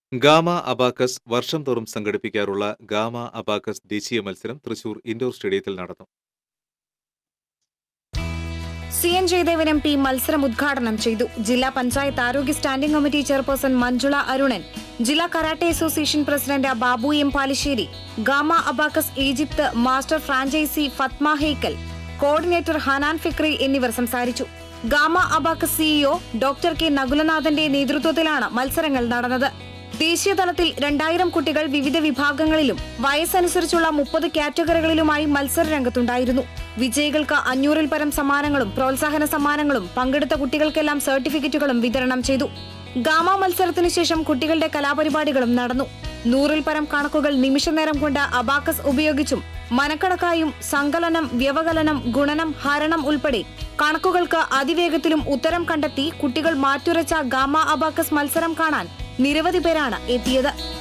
gamma abacus വർഷം തോറും സംഘടിപ്പിക്കാറുള്ള gamma abacus ദേശീയ മത്സരം തൃശൂർ ഇൻഡോർ സ്റ്റേഡിയത്തിൽ നടന്നു C N Jayadevan M P മത്സരം ഉദ്ഘാടനം ചെയ്തു ജില്ലാ പഞ്ചായത്ത് ആരോഗ്യ standing committee chairperson Manjula Arunan ജില്ലാ karate association president Babu M Palissery Gama Abacus Egypt master franchise Fatma Hekal coordinator Hanan Fikri എന്നിവർ സംസാരിച്ചു Gama Abacus CEO doctor K നകുലനാഥന്റെ നേതൃത്വത്തിലാണ് മത്സരങ്ങൾ നടന്നത് ദേശീയതലത്തിൽ രണ്ടായിരം കുട്ടികൾ വിവിധ വിഭാഗങ്ങളിലും വയസ്സനുസരിച്ചുള്ള മുപ്പത് കാറ്റഗറികളിലുമായി മത്സര രംഗത്തുണ്ടായിരുന്നു വിജയികൾക്ക് അഞ്ഞൂറിൽ പരം സമ്മാനങ്ങളും പ്രോത്സാഹന സമ്മാനങ്ങളും പങ്കെടുത്ത കുട്ടികൾക്കെല്ലാം സർട്ടിഫിക്കറ്റുകളും വിതരണം ചെയ്തു ഗാമ മത്സരത്തിനു ശേഷം കുട്ടികളുടെ കലാപരിപാടികളും നടന്നു നൂറിൽ പരം കണക്കുകൾ നിമിഷനേരം കൊണ്ട് അബാക്കസ് ഉപയോഗിച്ചും മനക്കണക്കായും സങ്കലനം വ്യവകലനം ഗുണനം ഹരണം ഉൾപ്പെടെ കണക്കുകൾക്ക് അതിവേഗത്തിലും ഉത്തരം കണ്ടെത്തി കുട്ടികൾ മാറ്റുരച്ച ഗാമ അബാക്കസ് മത്സരം കാണാൻ നിരവധി പേരാണ് എത്തിയത്